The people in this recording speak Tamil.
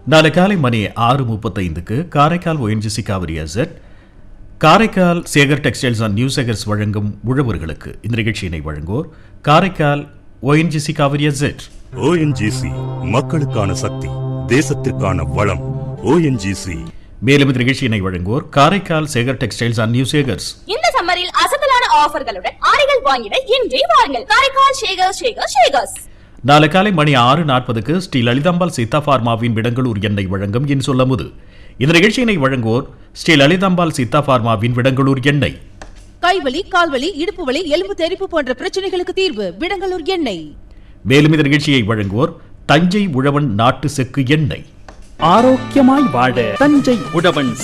நாளை காலை மணி ஆறு முப்பத்தைந்துக்கு Karaikal ONGC Cauvery asset Karaikal Sekar textiles and new Sekars வழங்கும் உழவர்களுக்கு இந்த நிகழ்ச்சியினை வழங்குவோர் Karaikal ONGC Cauvery asset ONGC மக்களுக்கான சக்தி தேசத்திற்கான வளம் ஓஎன்ஜிசி மேலும் இந்த நிகழ்ச்சியினை வழங்குவோர் Karaikal Sekar textiles and new Sekars இந்த சம்மரில் அசத்தலான ஆஃபர்களுடன் ஆடைகள் வாங்கிட இன்றே வாருங்கள் காரைக்கால் ஷேகர் ஷேகர் ஷேகர்ஸ் நாளை காலை மணி ஆறு நாற்பதுக்கு ஸ்ரீ லலிதாம்பாள் சீதா பார்மாவின் விடங்களூர் எண்ணெய் வழங்கும் என் சொல்லமுது இந்த நிகழ்ச்சியினை வழங்குவோர் ஸ்ரீ லலிதாம்பாள் சீதா பார்மாவின் விடங்களூர் எண்ணெய் கைவலி கால்வலி இடுப்பு வலி எலும்பு தெறிப்பு போன்ற பிரச்சனைகளுக்கு தீர்வு விடங்கலூர் எண்ணெய் மேலும் இந்த நிகழ்ச்சியை வழங்குவோர் தஞ்சை உழவன் நாட்டு செக்கு எண்ணெய் ஆரோக்கியமாய் வாழ தஞ்சை உழவன்